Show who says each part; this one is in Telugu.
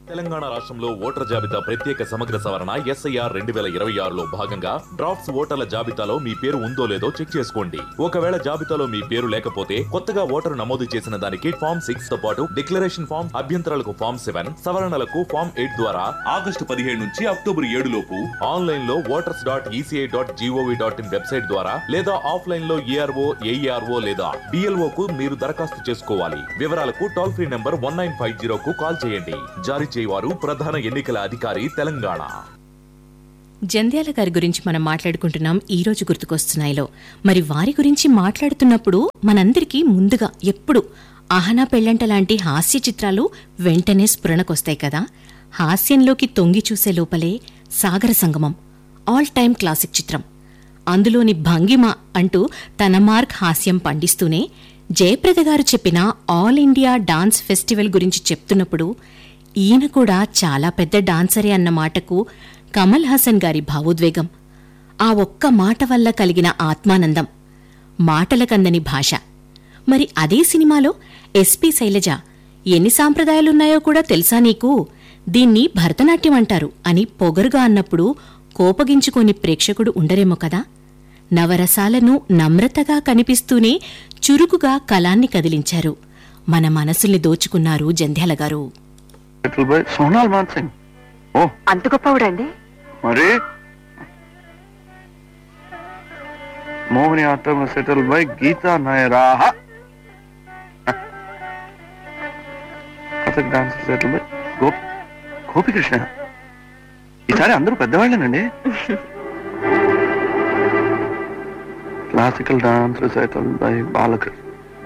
Speaker 1: తెలంగాణ రాష్ట్రంలో ఓటర్ల జాబితా ప్రత్యేక సమగ్ర సవరణ ఎస్ఐఆర్ రెండు వేల ఇరవై ఆరులో భాగంగా డ్రాఫ్ట్స్ ఓటర్ల జాబితాలో మీ పేరు ఉందో లేదో చెక్ చేసుకోండి ఒకవేళ జాబితాలో మీ పేరు లేకపోతే కొత్తగా ఓటరు నమోదు చేసిన దానికి ఫామ్ సిక్స్ తో పాటు డిక్లరేషన్ ఫామ్ అభ్యంతరాలకు ఫామ్ సెవెన్ సవరణలకు ఫామ్ ఎయిట్ ద్వారా ఆగస్టు పదిహేడు నుంచి అక్టోబర్ ఏడు లోపు ఆన్లైన్ లో voters dot ECI dot GOV dot in website ద్వారా లేదా ఆఫ్లైన్ లో ఏఆర్ఓ ఏఈఆర్ఓ లేదా డిఎల్ఓ కు మీరు దరఖాస్తు చేసుకోవాలి వివరాలకు toll free number one nine five zero కు కాల్ చేయండి జారీ చేయవారు ప్రధాన ఎన్నికల అధికారి తెలంగాణ
Speaker 2: జంధ్యాల గారి గురించి మనం మాట్లాడుకుంటున్నాం ఈ రోజు గుర్తుకొస్తున్నాయిలో మరి వారి గురించి మాట్లాడుతున్నప్పుడు మనందరికీ ముందుగా ఎప్పుడు ఆహనా పెళ్ళంట లాంటి హాస్య చిత్రాలు వెంటనే స్ఫురణకొస్తాయి కదా హాస్యంలోకి తొంగి చూసే లోపలే సాగర సంగమం ఆల్ టైమ్ క్లాసిక్ చిత్రం అందులోని భంగిమ అంటూ తన మార్క్ హాస్యం పండిస్తూనే జయప్రద గారు చెప్పిన ఆల్ ఇండియా డాన్స్ ఫెస్టివల్ గురించి చెప్తున్నప్పుడు ఈయన కూడా చాలా పెద్ద డాన్సరే అన్న మాటకు కమల్ హాసన్ గారి భావోద్వేగం ఆ ఒక్క మాట వల్ల కలిగిన ఆత్మానందం మాటలకందని భాష మరి అదే సినిమాలో ఎస్పి శైలజ ఎన్ని సాంప్రదాయాలున్నాయో కూడా తెలుసా నీకు దీన్ని భరతనాట్యం అంటారు అని పొగరుగా అన్నప్పుడు కోపగించుకోని ప్రేక్షకుడు ఉండరేమో కదా నవరసాలను నమ్రతగా కనిపిస్తూనే చురుకుగా కలాన్ని కదిలించారు మన మనసుల్ని దోచుకున్నారు Jandhyala garu
Speaker 3: settle by Sonal Mansingh ఓ
Speaker 4: అంత గొప్పవాడండి
Speaker 3: మరి Mohiniyattam settle by Geeta నాయరాహ కథక్ డాన్స్ సెటిల్ బై గోప్ గోపికృష్ణ ఈసారి అందరూ పెద్దవాళ్ళేనండి classical dance settle by Balakrishna